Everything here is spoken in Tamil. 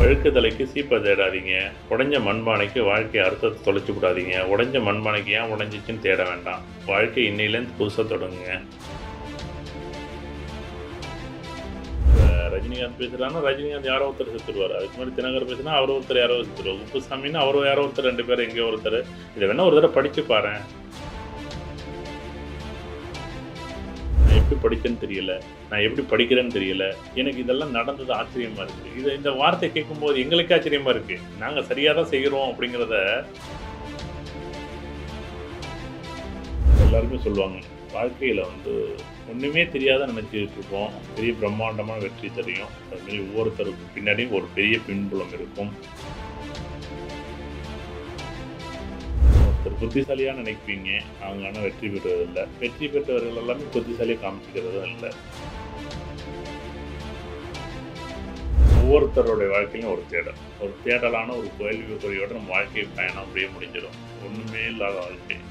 அழுக்கு தலைக்கு சீப்பை தேடாதீங்க உடைஞ்ச மண்பானைக்கு வாழ்க்கை அர்த்தத்தை தொலைச்சு விடாதீங்க உடைஞ்ச மண்பானைக்கு ஏன் உடைஞ்சிச்சுன்னு தேட வேண்டாம் வாழ்க்கை இன்னையிலேருந்து புதுசாக தொடங்குங்க இப்ப ரஜினிகாந்த் பேசுறாருன்னா ரஜினிகாந்த் யாரோ ஒருத்தர் செத்துருவார் அதுக்கு முன்னாடி தினகர் பேசுனா அவர் ஒருத்தர் யாரோ செத்துருவார் உப்புசாமின்னு அவர் யாரோ ஒருத்தர் ரெண்டு பேர் எங்கேயோ ஒருத்தர் இதை வேணா ஒரு தடவை படிச்சு பாரு நான் எப்படி படித்தேன்னு தெரியல நான் எப்படி படிக்கிறேன்னு தெரியல எனக்கு இதெல்லாம் நடந்தது ஆச்சரியமா இருக்கு இது இந்த வார்த்தை கேட்கும்போது எங்களுக்கு ஆச்சரியமா இருக்கு நாங்க சரியா தான் செய்கிறோம் அப்படிங்கிறத எல்லாருமே சொல்லுவாங்க வாழ்க்கையில வந்து ஒண்ணுமே தெரியாத நினைச்சிட்டு இருப்போம் பெரிய பிரம்மாண்டமான வெற்றி தெரியும் அது மாதிரி ஒவ்வொருத்தருக்கும் பின்னாடியும் ஒரு பெரிய பின்புலம் இருக்கும் ஒருத்தர் புத்திசாலியா நினைப்பீங்க அவங்க ஆனால் வெற்றி பெறுவது இல்லை வெற்றி பெற்றவர்கள் எல்லாமே புத்திசாலியாக காமிச்சிக்கிறதும் இல்லை ஒவ்வொருத்தருடைய வாழ்க்கையிலும் ஒரு தேடல் ஒரு தேடலான ஒரு கேள்வி குறியோட நம்ம வாழ்க்கை பயணம் அப்படியே முடிஞ்சிடும் ஒண்ணுமே இல்லாத வாழ்க்கை